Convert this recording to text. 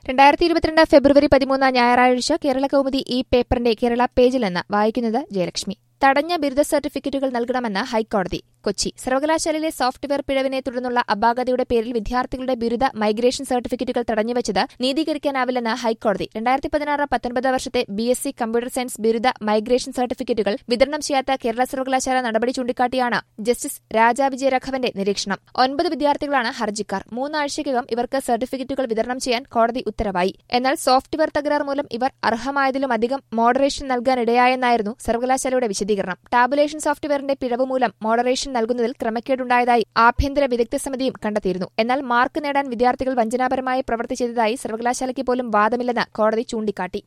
രണ്ടായിരത്തി ഇരുപത്തിരണ്ട് ഫെബ്രുവരി പതിമൂന്ന് ഞായറാഴ്ച കേരള കൗമുദി ഈ പേപ്പറിന്റെ കേരള പേജിൽ നിന്ന് വായിക്കുന്നത് ജയലക്ഷ്മി തടഞ്ഞ ബിരുദ സർട്ടിഫിക്കറ്റുകൾ നൽകണമെന്ന് ഹൈക്കോടതി കൊച്ചി സർവകലാശാലയിലെ സോഫ്റ്റ്വെയർ പിഴവിനെ തുടർന്നുള്ള അപാകതയുടെ പേരിൽ വിദ്യാർത്ഥികളുടെ ബിരുദ മൈഗ്രേഷൻ സർട്ടിഫിക്കറ്റുകൾ തടഞ്ഞുവച്ചത് നീതീകരിക്കാനാവില്ലെന്ന് ഹൈക്കോടതി രണ്ടായിരത്തി പതിനാറ് പത്തൊൻപത് വർഷത്തെ B S C computer science ബിരുദ മൈഗ്രേഷൻ സർട്ടിഫിക്കറ്റുകൾ വിതരണം ചെയ്യാത്ത കേരള സർവകലാശാല നടപടി ചൂണ്ടിക്കാട്ടിയാണ് ജസ്റ്റിസ് രാജാ വിജയരാഘവന്റെ നിരീക്ഷണം ഒൻപത് വിദ്യാർത്ഥികളാണ് ഹർജിക്കാർ മൂന്നാഴ്ചയ്ക്കകം ഇവർക്ക് സർട്ടിഫിക്കറ്റുകൾ വിതരണം ചെയ്യാൻ കോടതി ഉത്തരവായി എന്നാൽ സോഫ്റ്റ്വെയർ തകരാർ മൂലം ഇവർ അർഹമായതിലും അധികം മോഡറേഷൻ നൽകാനിടയായെന്നായിരുന്നു സർവകലാശാലയുടെ വിശദീകരണം ടാബുലേഷൻ സോഫ്റ്റ്വെയറിന്റെ പിഴവ് മൂലം മോഡറേഷൻ നൽകുന്നതിൽ ക്രമക്കേടുണ്ടായതായി ആഭ്യന്തര വിദഗ്ധ സമിതിയും കണ്ടെത്തിയിരുന്നു എന്നാൽ മാർക്ക് നേടാൻ വിദ്യാർത്ഥികൾ വഞ്ചനാപരമായി പ്രവർത്തി ചെയ്തതായി സർവകലാശാലയ്ക്ക് പോലും വാദമില്ലെന്ന് കോടതി ചൂണ്ടിക്കാട്ടി